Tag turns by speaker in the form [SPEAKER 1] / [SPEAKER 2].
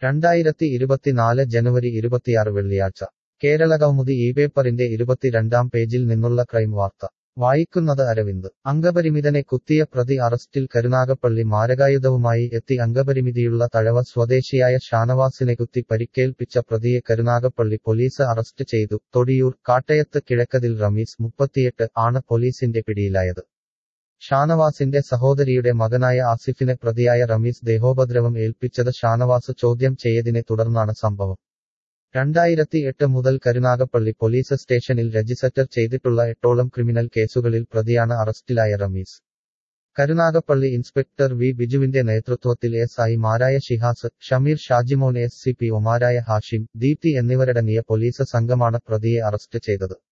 [SPEAKER 1] രണ്ടായിരത്തി ഇരുപത്തിനാല് ജനുവരി ഇരുപത്തിയാറ് വെള്ളിയാഴ്ച കേരളകൗമുദി ഈ പേപ്പറിന്റെ ഇരുപത്തിരണ്ടാം പേജിൽ നിന്നുള്ള ക്രൈം വാർത്ത വായിക്കുന്നത് അരവിന്ദ് അംഗപരിമിതനെ കുത്തിയ പ്രതി അറസ്റ്റിൽ കരുനാഗപ്പള്ളി മാരകായുധവുമായി എത്തി അംഗപരിമിതിയുള്ള തഴവ സ്വദേശിയായ ഷാനവാസിനെ കുത്തി പരിക്കേൽപ്പിച്ച പ്രതിയെ കരുനാഗപ്പള്ളി പോലീസ് അറസ്റ്റ് ചെയ്തു തൊടിയൂർ കാട്ടയത്ത് കിഴക്കതിൽ റമീസ് മുപ്പത്തിയെട്ട് ആണ് പോലീസിന്റെ പിടിയിലായത് ഷാനവാസിന്റെ സഹോദരിയുടെ മകനായ ആസിഫിനെ പ്രതിയായ റമീസ് ദേഹോപദ്രവം ഏൽപ്പിച്ചത് ഷാനവാസ് ചോദ്യം ചെയ്യതിനെ തുടർന്നാണ് സംഭവം രണ്ടായിരത്തി എട്ട് മുതൽ കരുനാഗപ്പള്ളി പോലീസ് സ്റ്റേഷനിൽ രജിസ്റ്റർ ചെയ്തിട്ടുള്ള എട്ടോളം ക്രിമിനൽ കേസുകളിൽ പ്രതിയാണ് അറസ്റ്റിലായ റമീസ് കരുനാഗപ്പള്ളി ഇൻസ്പെക്ടർ വി ബിജുവിന്റെ നേതൃത്വത്തിൽ എസ് ഐ മാരായ Shihas Shameer Shajimon S C P ഒമാരായ ഹാഷിം ദീപ്തി എന്നിവരടങ്ങിയ പോലീസ് സംഘമാണ് പ്രതിയെ അറസ്റ്റ് ചെയ്തത്